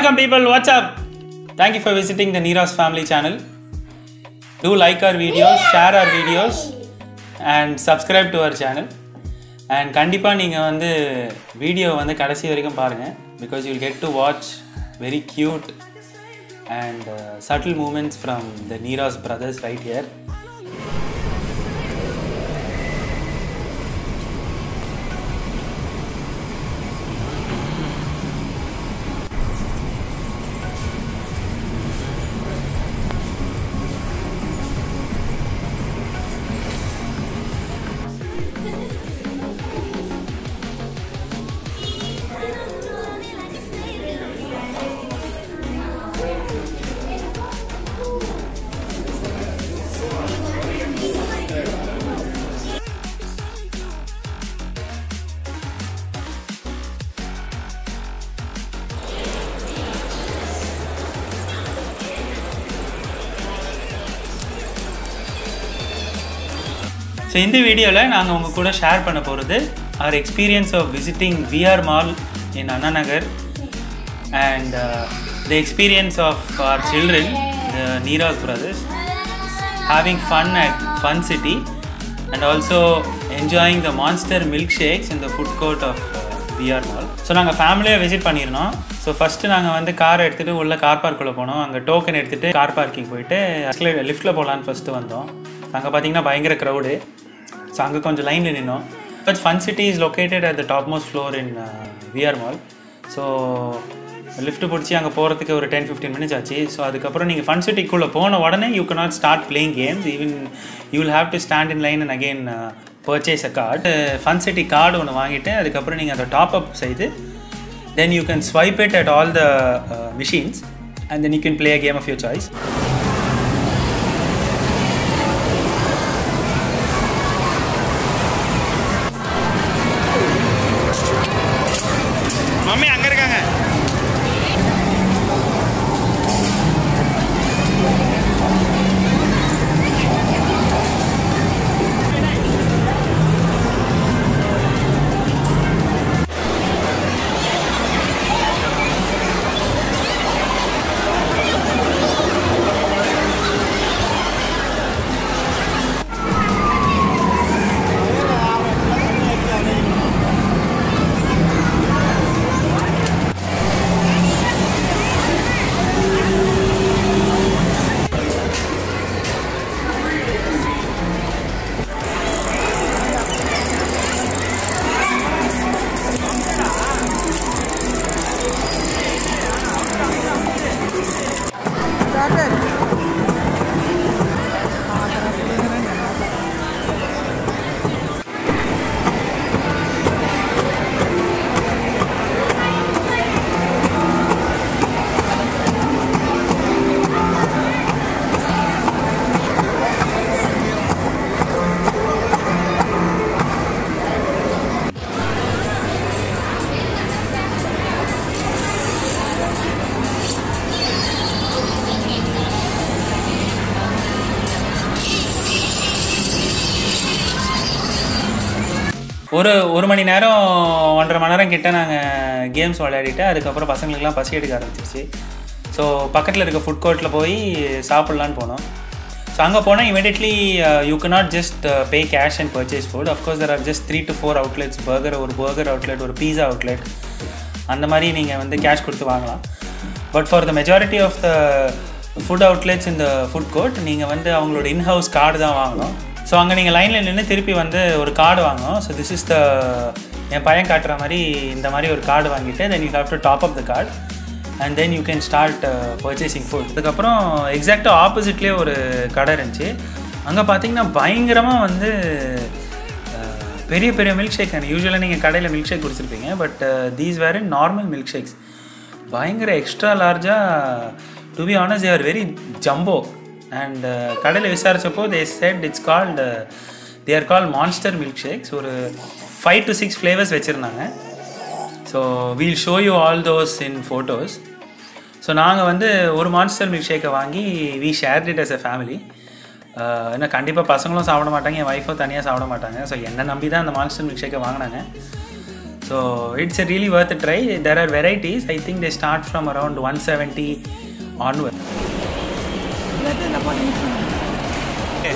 Welcome, people. What's up? Thank you for visiting the Neera's Family channel. Do like our videos, share our videos, and subscribe to our channel. And கண்டிப்பாக நீங்கள் வந்து video வந்து கடைசி வரைக்கும் பாருங்கள் because you'll get to watch very cute and subtle moments from the Neeras brothers right here so இந்த வீடியோவில் நாங்கள் உங்கள் கூட ஷேர் பண்ண போகிறது our experience of visiting V R mall in Anna Nagar and the experience of our children the Neeras brothers having fun at fun city and also enjoying the monster milk shakes in the food court of V R mall so நாங்கள் ஃபேமிலியாக visit பண்ணியிருந்தோம் so first நாங்கள் வந்து காரை எடுத்துகிட்டு உள்ள car பார்க்குள்ளே போனோம் அங்கே டோக்கன் எடுத்துகிட்டு கார் பார்க்கிங் போயிட்டு லிஃப்ட்டில் போகலான்னு ஃபஸ்ட்டு வந்தோம் அங்கே பார்த்தீங்கன்னா பயங்கர க்ரௌடு ஸோ அங்கே கொஞ்சம் லைனில் நின்னோம் but fun city is located at the top most floor in V R mall so lift பிடிச்சி அங்கே போகிறதுக்கு ஒரு டென் ஃபிஃப்டீன் மினிட்ஸ் ஆச்சு ஸோ அதுக்கப்புறம் நீங்கள் ஃபன் சிட்டிக்குள்ளே போன உடனே you not start playing games even you will have to stand in line and again purchase a card fun city card ஒன்று வாங்கிட்டு அதுக்கப்புறம் நீங்கள் அதை டாப் அப் செய்து then you can swipe it at all the machines and then you can play a game of your choice mummy அங்கே இருக்காங்க ஒரு ஒரு மணி நேரம் ஒன்றரை மணி நேரம் கிட்ட நாங்கள் கேம்ஸ் விளையாடிட்டு அதுக்கப்புறம் பசங்களுக்குலாம் பசி எடுக்க ஆரம்பிச்சிருச்சு ஸோ பக்கத்தில் இருக்க ஃபுட் கோர்ட்டில் போய் சாப்பிட்லான்னு போனோம் ஸோ அங்கே போனால் immediately you can not just pay cash and purchase food of course there are just three to four outlets burger ஒரு பர்கர் அவுட்லெட் ஒரு பீஸா அவுட்லெட் அந்த மாதிரி நீங்கள் வந்து கேஷ் கொடுத்து வாங்கலாம் but for the majority of the food outlets இந்த food court நீங்கள் வந்து அவங்களோட இன்ஹவுஸ் கார்டு தான் வாங்கணும் ஸோ அங்கே நீங்கள் லைனில் நின்று திருப்பி வந்து ஒரு கார்டு வாங்கணும் ஸோ திஸ் இஸ் த என் பையன் காட்டுற மாதிரி இந்த மாதிரி ஒரு கார்டு வாங்கிட்டு then you have to top up the card and then you can start purchasing food அதுக்கப்புறம் எக்ஸாக்டாக ஆப்போசிட்லேயே ஒரு கடை இருந்துச்சு அங்கே பார்த்தீங்கன்னா பயங்கரமாக வந்து அஹ், பெரிய பெரிய மில்க் ஷேக் யூஸ்வலாக நீங்கள் கடையில் மில்க் ஷேக் குடிச்சிருப்பீங்க but these were in normal milk shakes பயங்கர எக்ஸ்ட்ரா லார்ஜாக to be honest they're very jumbo and கடையில் விசாரிச்சப்போ they said it's called they are call monster milk shakes ஒரு ஃபைவ் டு சிக்ஸ் ஃப்ளேவர்ஸ் வச்சுருந்தாங்க so we'll show you all those in photos so நாங்கள் வந்து ஒரு monster milk ஷேக்கை வாங்கி we share it as a family ஏன்னா கண்டிப்பாக பசங்களும் சாப்பிட மாட்டாங்க என் ஒய்ஃபும் தனியாக சாப்பிட மாட்டாங்க ஸோ என்னை நம்பி தான் அந்த மான்ஸ்டர் மில்க் ஷேக்கை வாங்கினாங்க so it's a really worth a try there are varieties i think they start from around 170 onward எல்லாத்தையும் இந்த போட்டு மிக்ஸ் பண்ணுங்க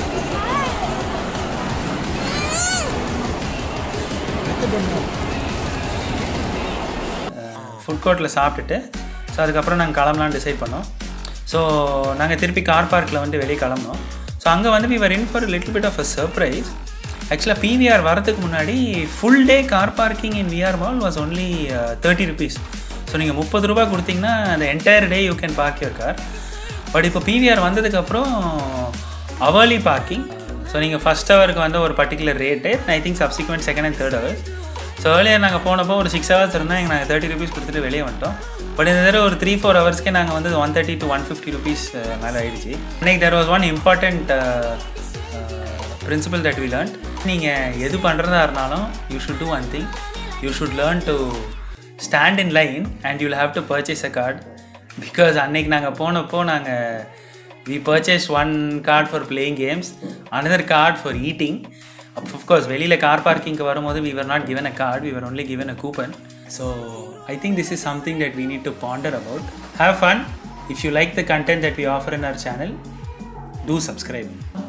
ஃபுட் கோர்ட்டில் சாப்பிட்டுட்டு ஸோ அதுக்கப்புறம் நாங்கள் கிளம்பலான்னு டிசைட் பண்ணோம் ஸோ நாங்கள் திருப்பி கார் பார்க்கில் வந்து வெளியே கிளம்புனோம் ஸோ அங்கே வந்து we were in for a little bit of a surprise ஆக்சுவலாக பிவிஆர் வரதுக்கு முன்னாடி full day car parking in V R mall was only thirty rupees so நீங்கள் முப்பது ரூபா கொடுத்தீங்கன்னா அந்த entire day you can park your car but இப்போ பிவிஆர் வந்ததுக்கப்புறம் அவர்லி பார்க்கிங் ஸோ நீங்கள் ஃபஸ்ட் ஹவருக்கு வந்து ஒரு particular rate I think subsequent second and third hours so earlier நாங்கள் போனப்போ ஒரு சிக்ஸ் ஹவர்ஸ் இருந்தால் எங்கள் நாங்கள் தேர்ட்டி ருபீஸ் கொடுத்துட்டு வெளியே வந்துட்டோம் பட் இந்த தடவை ஒரு த்ரீ ஃபோர் ஹவர்ஸ்க்கே நாங்கள் வந்து one thirty to one fifty rupees மேலே ஆயிடுச்சு இன்னைக்கு there was one important principle that we learn நீங்கள் எது பண்ணுறதா இருந்தாலும் you should do one thing you should learn to stand in line and you'll have to purchase a card because அன்னைக்கு நாங்கள் போனப்போ நாங்கள் we purchase one card for playing games another card for eating of course வெளியில் car பார்க்கிங்க்கு வரும்போது we were not given a card we were only given a coupon so i think this is something that we need to ponder about have fun if you like the content that we offer in our channel do subscribe